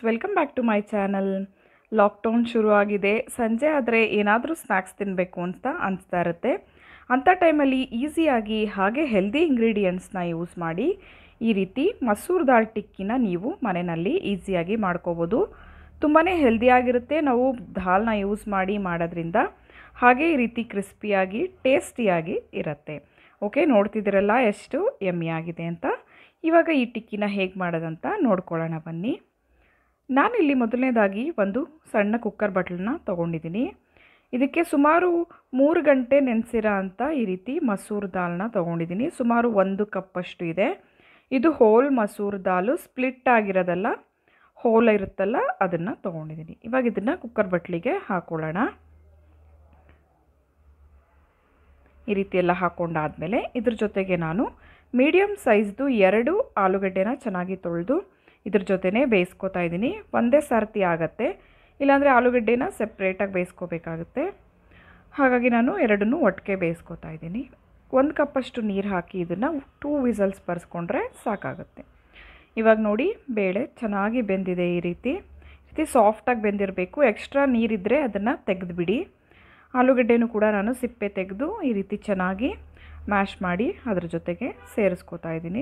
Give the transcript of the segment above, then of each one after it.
welcome back to my channel lockdown ಶುರುವಾಗಿದೆ ಸಂಜೆ ಆದರೆ ಏನಾದರೂ ಸ್ನ್ಯಾಕ್ಸ್ ತಿನ್ನಬೇಕು ಅಂತ ಅನಿಸ್ತಾ ಇರುತ್ತೆ ಅಂಥ ಟೈಮಲ್ಲಿ ಈಸಿಯಾಗಿ ಹಾಗೆ ಹೆಲ್ದಿ ಇಂಗ್ರೀಡಿಯೆಂಟ್ಸ್ನ ಯೂಸ್ ಮಾಡಿ ಈ ರೀತಿ ಮಸೂರ್ ದಾಲ್ ಟಿಕ್ಕಿನ ನೀವು ಮನೆಯಲ್ಲಿ ಈಸಿಯಾಗಿ ಮಾಡ್ಕೋಬೋದು ತುಂಬಾ ಹೆಲ್ದಿಯಾಗಿರುತ್ತೆ ನಾವು ದಾಲ್ನ ಯೂಸ್ ಮಾಡಿ ಮಾಡೋದ್ರಿಂದ ಹಾಗೆ ಈ ರೀತಿ ಕ್ರಿಸ್ಪಿಯಾಗಿ ಟೇಸ್ಟಿಯಾಗಿ ಇರುತ್ತೆ ಓಕೆ ನೋಡ್ತಿದ್ದೀರಲ್ಲ ಎಷ್ಟು ಯಮ್ಮಿಯಾಗಿದೆ ಅಂತ ಇವಾಗ ಈ ಟಿಕ್ಕಿನ ಹೇಗೆ ಮಾಡೋದಂತ ನೋಡ್ಕೊಳ್ಳೋಣ ಬನ್ನಿ ನಾನಿಲ್ಲಿ ಮೊದಲನೇದಾಗಿ ಒಂದು ಸಣ್ಣ ಕುಕ್ಕರ್ ಬಟ್ಲನ್ನ ತೊಗೊಂಡಿದ್ದೀನಿ ಇದಕ್ಕೆ ಸುಮಾರು ಮೂರು ಗಂಟೆ ನೆನೆಸಿರೋ ಅಂಥ ಈ ರೀತಿ ಮಸೂರ್ ದಾಲ್ನ ತೊಗೊಂಡಿದ್ದೀನಿ ಸುಮಾರು ಒಂದು ಕಪ್ಪಷ್ಟು ಇದೆ ಇದು ಹೋಲ್ ಮಸೂರ್ ದಾಲು ಸ್ಪ್ಲಿಟ್ ಆಗಿರೋದಲ್ಲ ಹೋಲ್ ಇರುತ್ತಲ್ಲ ಅದನ್ನು ತೊಗೊಂಡಿದ್ದೀನಿ ಇವಾಗ ಇದನ್ನು ಕುಕ್ಕರ್ ಬಟ್ಲಿಗೆ ಹಾಕೊಳ್ಳೋಣ ಈ ರೀತಿ ಎಲ್ಲ ಹಾಕ್ಕೊಂಡಾದಮೇಲೆ ಇದ್ರ ಜೊತೆಗೆ ನಾನು ಮೀಡಿಯಮ್ ಸೈಜ್ದು ಎರಡು ಆಲೂಗಡ್ಡೆನ ಚೆನ್ನಾಗಿ ತೊಳೆದು ಇದ್ರ ಜೊತೆನೇ ಬೇಯಿಸ್ಕೊತಾ ಇದ್ದೀನಿ ಒಂದೇ ಸರ್ತಿ ಆಗುತ್ತೆ ಇಲ್ಲಾಂದರೆ ಆಲೂಗಡ್ಡೆನ ಸೆಪ್ರೇಟಾಗಿ ಬೇಯಿಸ್ಕೋಬೇಕಾಗುತ್ತೆ ಹಾಗಾಗಿ ನಾನು ಎರಡನ್ನೂ ಒಟ್ಟಿಗೆ ಬೇಯಿಸ್ಕೊತಾ ಇದ್ದೀನಿ ಒಂದು ಕಪ್ಪಷ್ಟು ನೀರು ಹಾಕಿ ಇದನ್ನು ಟೂ ವಿಸಲ್ಸ್ ಬರ್ಸ್ಕೊಂಡ್ರೆ ಸಾಕಾಗುತ್ತೆ ಇವಾಗ ನೋಡಿ ಬೇಳೆ ಚೆನ್ನಾಗಿ ಬೆಂದಿದೆ ಈ ರೀತಿ ಈ ರೀತಿ ಸಾಫ್ಟಾಗಿ ಬೆಂದಿರಬೇಕು ಎಕ್ಸ್ಟ್ರಾ ನೀರಿದ್ದರೆ ಅದನ್ನು ತೆಗೆದುಬಿಡಿ ಆಲೂಗಡ್ಡೆನೂ ಕೂಡ ನಾನು ಸಿಪ್ಪೆ ತೆಗೆದು ಈ ರೀತಿ ಚೆನ್ನಾಗಿ ಮ್ಯಾಶ್ ಮಾಡಿ ಅದ್ರ ಜೊತೆಗೆ ಸೇರಿಸ್ಕೋತಾ ಇದ್ದೀನಿ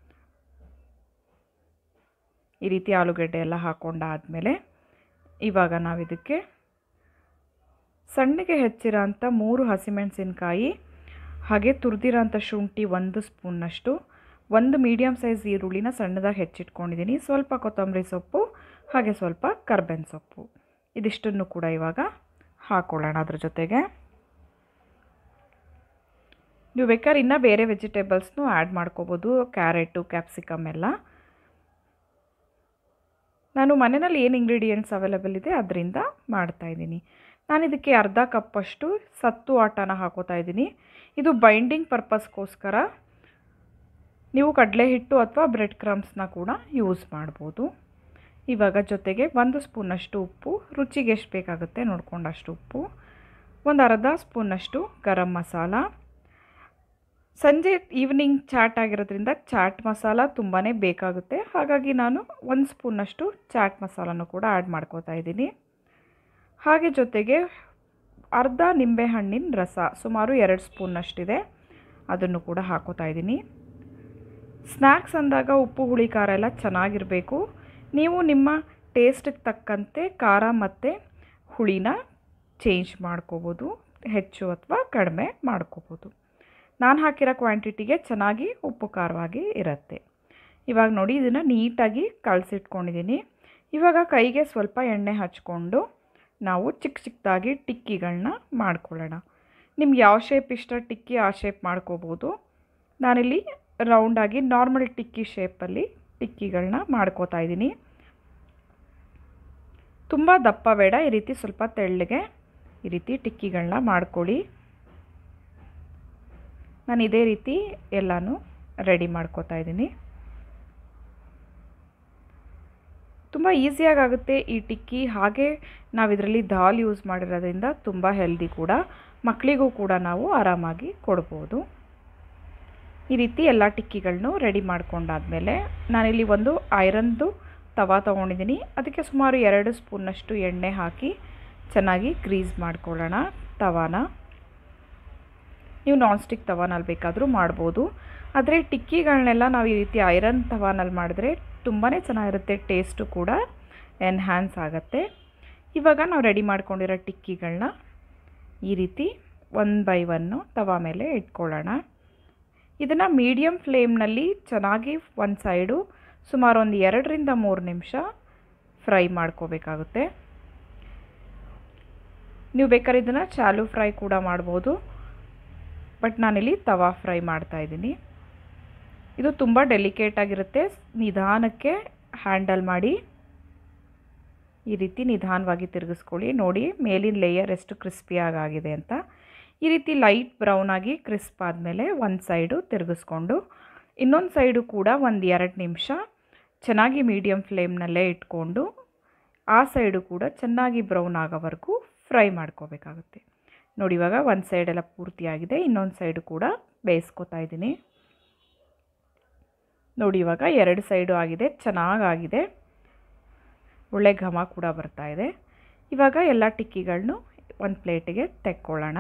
ಈ ರೀತಿ ಆಲೂಗಡ್ಡೆ ಎಲ್ಲ ಹಾಕ್ಕೊಂಡಾದಮೇಲೆ ಇವಾಗ ನಾವು ಇದಕ್ಕೆ ಸಣ್ಣಗೆ ಹೆಚ್ಚಿರೋ ಅಂಥ ಮೂರು ಹಸಿಮೆಣಸಿನ್ಕಾಯಿ ಹಾಗೆ ತುರಿದಿರೋಂಥ ಶುಂಠಿ ಒಂದು ಸ್ಪೂನ್ನಷ್ಟು ಒಂದು ಮೀಡಿಯಮ್ ಸೈಜ್ ಈರುಳ್ಳಿನ ಸಣ್ಣದಾಗಿ ಹೆಚ್ಚಿಟ್ಕೊಂಡಿದ್ದೀನಿ ಸ್ವಲ್ಪ ಕೊತ್ತಂಬರಿ ಸೊಪ್ಪು ಹಾಗೆ ಸ್ವಲ್ಪ ಕರ್ಬೇವಿನ ಸೊಪ್ಪು ಇದಿಷ್ಟನ್ನು ಕೂಡ ಇವಾಗ ಹಾಕ್ಕೊಳ್ಳೋಣ ಅದ್ರ ಜೊತೆಗೆ ನೀವು ಬೇಕಾದ್ರೆ ಇನ್ನೂ ಬೇರೆ ವೆಜಿಟೇಬಲ್ಸ್ನು ಆ್ಯಡ್ ಮಾಡ್ಕೋಬೋದು ಕ್ಯಾರೆಟು ಕ್ಯಾಪ್ಸಿಕಮ್ ಎಲ್ಲ ನಾನು ಮನೆಯಲ್ಲಿ ಏನು ಇಂಗ್ರೀಡಿಯೆಂಟ್ಸ್ ಅವೈಲೇಬಲ್ ಇದೆ ಅದರಿಂದ ಮಾಡ್ತಾಯಿದ್ದೀನಿ ನಾನು ಇದಕ್ಕೆ ಅರ್ಧ ಕಪ್ಪಷ್ಟು ಸತ್ತು ಆಟನ ಹಾಕೋತಾ ಇದ್ದೀನಿ ಇದು ಬೈಂಡಿಂಗ್ ಪರ್ಪಸ್ಗೋಸ್ಕರ ನೀವು ಕಡಲೆ ಹಿಟ್ಟು ಅಥವಾ ಬ್ರೆಡ್ ಕ್ರಮ್ಸ್ನ ಕೂಡ ಯೂಸ್ ಮಾಡ್ಬೋದು ಇವಾಗ ಜೊತೆಗೆ ಒಂದು ಸ್ಪೂನಷ್ಟು ಉಪ್ಪು ರುಚಿಗೆ ಎಷ್ಟು ಬೇಕಾಗುತ್ತೆ ನೋಡ್ಕೊಂಡಷ್ಟು ಉಪ್ಪು ಒಂದು ಅರ್ಧ ಸ್ಪೂನಷ್ಟು ಗರಂ ಮಸಾಲ ಸಂಜೆ ಈವ್ನಿಂಗ್ ಚಾಟ್ ಆಗಿರೋದ್ರಿಂದ ಚಾಟ್ ಮಸಾಲ ತುಂಬಾ ಬೇಕಾಗುತ್ತೆ ಹಾಗಾಗಿ ನಾನು ಒಂದು ಸ್ಪೂನಷ್ಟು ಚಾಟ್ ಮಸಾಲನೂ ಕೂಡ ಆ್ಯಡ್ ಮಾಡ್ಕೋತಾ ಇದ್ದೀನಿ ಹಾಗೆ ಜೊತೆಗೆ ಅರ್ಧ ನಿಂಬೆಹಣ್ಣಿನ ರಸ ಸುಮಾರು ಎರಡು ಸ್ಪೂನ್ನಷ್ಟಿದೆ ಅದನ್ನು ಕೂಡ ಹಾಕೋತಾ ಇದ್ದೀನಿ ಸ್ನ್ಯಾಕ್ಸ್ ಅಂದಾಗ ಉಪ್ಪು ಹುಳಿ ಖಾರ ಎಲ್ಲ ಚೆನ್ನಾಗಿರಬೇಕು ನೀವು ನಿಮ್ಮ ಟೇಸ್ಟಿಗೆ ತಕ್ಕಂತೆ ಖಾರ ಮತ್ತು ಹುಳಿನ ಚೇಂಜ್ ಮಾಡ್ಕೋಬೋದು ಹೆಚ್ಚು ಅಥವಾ ಕಡಿಮೆ ಮಾಡ್ಕೋಬೋದು ನಾನು ಹಾಕಿರೋ ಕ್ವಾಂಟಿಟಿಗೆ ಚೆನ್ನಾಗಿ ಉಪ್ಪು ಖಾರವಾಗಿ ಇರುತ್ತೆ ಇವಾಗ ನೋಡಿ ಇದನ್ನು ನೀಟಾಗಿ ಕಲಸಿಟ್ಕೊಂಡಿದ್ದೀನಿ ಇವಾಗ ಕೈಗೆ ಸ್ವಲ್ಪ ಎಣ್ಣೆ ಹಚ್ಕೊಂಡು ನಾವು ಚಿಕ್ಕ ಚಿಕ್ಕದಾಗಿ ಟಿಕ್ಕಿಗಳನ್ನ ಮಾಡ್ಕೊಳ್ಳೋಣ ನಿಮ್ಗೆ ಯಾವ ಶೇಪ್ ಇಷ್ಟ ಟಿಕ್ಕಿ ಆ ಶೇಪ್ ಮಾಡ್ಕೋಬೋದು ನಾನಿಲ್ಲಿ ರೌಂಡಾಗಿ ನಾರ್ಮಲ್ ಟಿಕ್ಕಿ ಶೇಪಲ್ಲಿ ಟಿಕ್ಕಿಗಳನ್ನ ಮಾಡ್ಕೋತಾ ಇದ್ದೀನಿ ತುಂಬ ದಪ್ಪ ಬೇಡ ಈ ರೀತಿ ಸ್ವಲ್ಪ ತೆಳ್ಳಗೆ ಈ ರೀತಿ ಟಿಕ್ಕಿಗಳನ್ನ ಮಾಡ್ಕೊಳ್ಳಿ ನಾನು ಇದೇ ರೀತಿ ಎಲ್ಲನೂ ರೆಡಿ ಮಾಡ್ಕೋತಾ ಇದ್ದೀನಿ ತುಂಬ ಈಸಿಯಾಗುತ್ತೆ ಈ ಟಿಕ್ಕಿ ಹಾಗೆ ನಾವು ಇದರಲ್ಲಿ ದಾಲ್ ಯೂಸ್ ಮಾಡಿರೋದ್ರಿಂದ ತುಂಬ ಹೆಲ್ದಿ ಕೂಡ ಮಕ್ಕಳಿಗೂ ಕೂಡ ನಾವು ಆರಾಮಾಗಿ ಕೊಡ್ಬೋದು ಈ ರೀತಿ ಎಲ್ಲ ಟಿಕ್ಕಿಗಳನ್ನೂ ರೆಡಿ ಮಾಡ್ಕೊಂಡಾದಮೇಲೆ ನಾನಿಲ್ಲಿ ಒಂದು ಐರನ್ದು ತವಾ ತೊಗೊಂಡಿದ್ದೀನಿ ಅದಕ್ಕೆ ಸುಮಾರು ಎರಡು ಸ್ಪೂನ್ನಷ್ಟು ಎಣ್ಣೆ ಹಾಕಿ ಚೆನ್ನಾಗಿ ಗ್ರೀಸ್ ಮಾಡ್ಕೊಳ್ಳೋಣ ತವಾನ ನೀವು ನಾನ್ ಸ್ಟಿಕ್ ತವಾನಲ್ಲಿ ಬೇಕಾದರೂ ಮಾಡ್ಬೋದು ಆದರೆ ಟಿಕ್ಕಿಗಳನ್ನೆಲ್ಲ ನಾವು ಈ ರೀತಿ ಐರನ್ ತವಾನಲ್ಲಿ ಮಾಡಿದ್ರೆ ತುಂಬಾ ಚೆನ್ನಾಗಿರುತ್ತೆ ಟೇಸ್ಟು ಕೂಡ ಎನ್ಹ್ಯಾನ್ಸ್ ಆಗುತ್ತೆ ಇವಾಗ ನಾವು ರೆಡಿ ಮಾಡ್ಕೊಂಡಿರೋ ಟಿಕ್ಕಿಗಳನ್ನ ಈ ರೀತಿ ಒನ್ ಬೈ ಒನ್ನು ತವಾ ಮೇಲೆ ಇಟ್ಕೊಳ್ಳೋಣ ಇದನ್ನು ಮೀಡಿಯಮ್ ಫ್ಲೇಮ್ನಲ್ಲಿ ಚೆನ್ನಾಗಿ ಒಂದು ಸೈಡು ಸುಮಾರು ಒಂದು ಎರಡರಿಂದ ಮೂರು ನಿಮಿಷ ಫ್ರೈ ಮಾಡ್ಕೋಬೇಕಾಗುತ್ತೆ ನೀವು ಬೇಕಾದ್ರೆ ಇದನ್ನು ಚಾಲು ಫ್ರೈ ಕೂಡ ಮಾಡ್ಬೋದು ಬಟ್ ನಾನಿಲ್ಲಿ ತವಾ ಫ್ರೈ ಮಾಡ್ತಾಯಿದ್ದೀನಿ ಇದು ತುಂಬ ಡೆಲಿಕೇಟ್ ಆಗಿರುತ್ತೆ ನಿಧಾನಕ್ಕೆ ಹ್ಯಾಂಡಲ್ ಮಾಡಿ ಈ ರೀತಿ ನಿಧಾನವಾಗಿ ತಿರುಗಿಸ್ಕೊಳ್ಳಿ ನೋಡಿ ಮೇಲಿನ ಲೇಯರ್ ಎಷ್ಟು ಕ್ರಿಸ್ಪಿಯಾಗಿ ಆಗಿದೆ ಅಂತ ಈ ರೀತಿ ಲೈಟ್ ಬ್ರೌನ್ ಆಗಿ ಕ್ರಿಸ್ಪ್ ಆದಮೇಲೆ ಒಂದು ಸೈಡು ತಿರುಗಿಸ್ಕೊಂಡು ಇನ್ನೊಂದು ಸೈಡು ಕೂಡ ಒಂದು ಎರಡು ನಿಮಿಷ ಚೆನ್ನಾಗಿ ಮೀಡಿಯಮ್ ಫ್ಲೇಮ್ನಲ್ಲೇ ಇಟ್ಕೊಂಡು ಆ ಸೈಡು ಕೂಡ ಚೆನ್ನಾಗಿ ಬ್ರೌನ್ ಆಗೋವರೆಗೂ ಫ್ರೈ ಮಾಡ್ಕೋಬೇಕಾಗುತ್ತೆ ನೋಡಿ ಇವಾಗ ಒಂದು ಸೈಡೆಲ್ಲ ಪೂರ್ತಿಯಾಗಿದೆ ಇನ್ನೊಂದು ಸೈಡು ಕೂಡ ಬೇಯಿಸ್ಕೊತಾ ಇದ್ದೀನಿ ನೋಡಿ ಇವಾಗ ಎರಡು ಸೈಡು ಆಗಿದೆ ಚೆನ್ನಾಗಾಗಿದೆ ಒಳ್ಳೆ ಘಮ ಕೂಡ ಬರ್ತಾ ಇದೆ ಇವಾಗ ಎಲ್ಲ ಟಿಕ್ಕಿಗಳನ್ನೂ ಒಂದು ಪ್ಲೇಟಿಗೆ ತೆಕ್ಕೊಳ್ಳೋಣ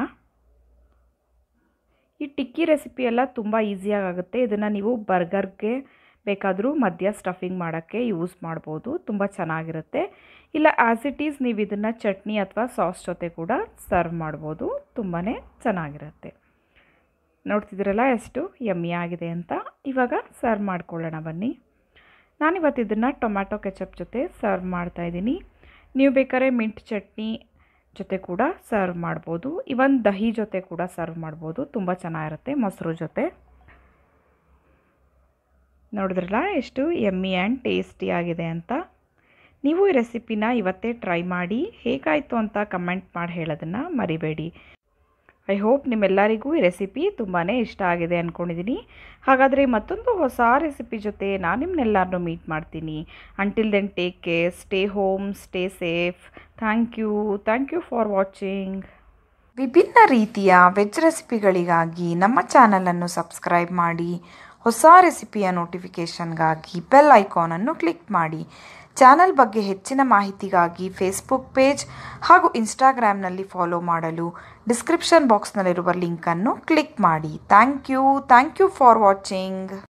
ಈ ಟಿಕ್ಕಿ ರೆಸಿಪಿ ಎಲ್ಲ ತುಂಬ ಈಸಿಯಾಗಿ ಆಗುತ್ತೆ ಇದನ್ನು ನೀವು ಬರ್ಗರ್ಗೆ ಬೇಕಾದರೂ ಮಧ್ಯ ಸ್ಟಫಿಂಗ್ ಮಾಡೋಕ್ಕೆ ಯೂಸ್ ಮಾಡ್ಬೋದು ತುಂಬ ಚೆನ್ನಾಗಿರುತ್ತೆ ಇಲ್ಲ ಆ್ಯಸ್ ಇಟ್ ಈಸ್ ನೀವು ಇದನ್ನು ಚಟ್ನಿ ಅಥವಾ ಸಾಸ್ ಜೊತೆ ಕೂಡ ಸರ್ವ್ ಮಾಡ್ಬೋದು ತುಂಬಾ ಚೆನ್ನಾಗಿರುತ್ತೆ ನೋಡ್ತಿದ್ದೀರಲ್ಲ ಎಷ್ಟು ಯಮ್ಮಿ ಆಗಿದೆ ಅಂತ ಇವಾಗ ಸರ್ವ್ ಮಾಡ್ಕೊಳ್ಳೋಣ ಬನ್ನಿ ನಾನಿವತ್ತು ಇದನ್ನು ಟೊಮ್ಯಾಟೊ ಕೆಚಪ್ ಜೊತೆ ಸರ್ವ್ ಮಾಡ್ತಾಯಿದ್ದೀನಿ ನೀವು ಬೇಕಾದ್ರೆ ಮಿಂಟ್ ಚಟ್ನಿ ಜೊತೆ ಕೂಡ ಸರ್ವ್ ಮಾಡ್ಬೋದು ಇವನ್ ದಹಿ ಜೊತೆ ಕೂಡ ಸರ್ವ್ ಮಾಡ್ಬೋದು ತುಂಬ ಚೆನ್ನಾಗಿರುತ್ತೆ ಮೊಸರು ಜೊತೆ ನೋಡಿದ್ರಲ್ಲ ಎಷ್ಟು ಎಮ್ಮಿ ಆ್ಯಂಡ್ ಟೇಸ್ಟಿ ಆಗಿದೆ ಅಂತ ನೀವು ಈ ರೆಸಿಪಿನ ಇವತ್ತೇ ಟ್ರೈ ಮಾಡಿ ಹೇಗಾಯಿತು ಅಂತ ಕಮೆಂಟ್ ಮಾಡಿ ಹೇಳೋದನ್ನು ಮರಿಬೇಡಿ ಐ ಹೋಪ್ ನಿಮ್ಮೆಲ್ಲರಿಗೂ ಈ ರೆಸಿಪಿ ತುಂಬಾ ಇಷ್ಟ ಆಗಿದೆ ಅಂದ್ಕೊಂಡಿದ್ದೀನಿ ಹಾಗಾದರೆ ಮತ್ತೊಂದು ಹೊಸ ರೆಸಿಪಿ ಜೊತೆ ನಾನು ನಿಮ್ಮನ್ನೆಲ್ಲರನ್ನೂ ಮೀಟ್ ಮಾಡ್ತೀನಿ until then take care stay home stay safe thank you thank you for watching ವಿಭಿನ್ನ ರೀತಿಯ ವೆಜ್ ರೆಸಿಪಿಗಳಿಗಾಗಿ ನಮ್ಮ ಚಾನಲನ್ನು ಸಬ್ಸ್ಕ್ರೈಬ್ ಮಾಡಿ ಹೊಸ ರೆಸಿಪಿಯ ನೋಟಿಫಿಕೇಷನ್ಗಾಗಿ ಬೆಲ್ ಐಕಾನನ್ನು ಕ್ಲಿಕ್ ಮಾಡಿ ಚಾನಲ್ ಬಗ್ಗೆ ಹೆಚ್ಚಿನ ಮಾಹಿತಿಗಾಗಿ ಫೇಸ್ಬುಕ್ ಪೇಜ್ ಹಾಗೂ ಇನ್ಸ್ಟಾಗ್ರಾಮ್ನಲ್ಲಿ ಫಾಲೋ ಮಾಡಲು ಡಿಸ್ಕ್ರಿಪ್ಷನ್ ಬಾಕ್ಸ್ನಲ್ಲಿರುವ ಲಿಂಕನ್ನು ಕ್ಲಿಕ್ ಮಾಡಿ thank you thank you for watching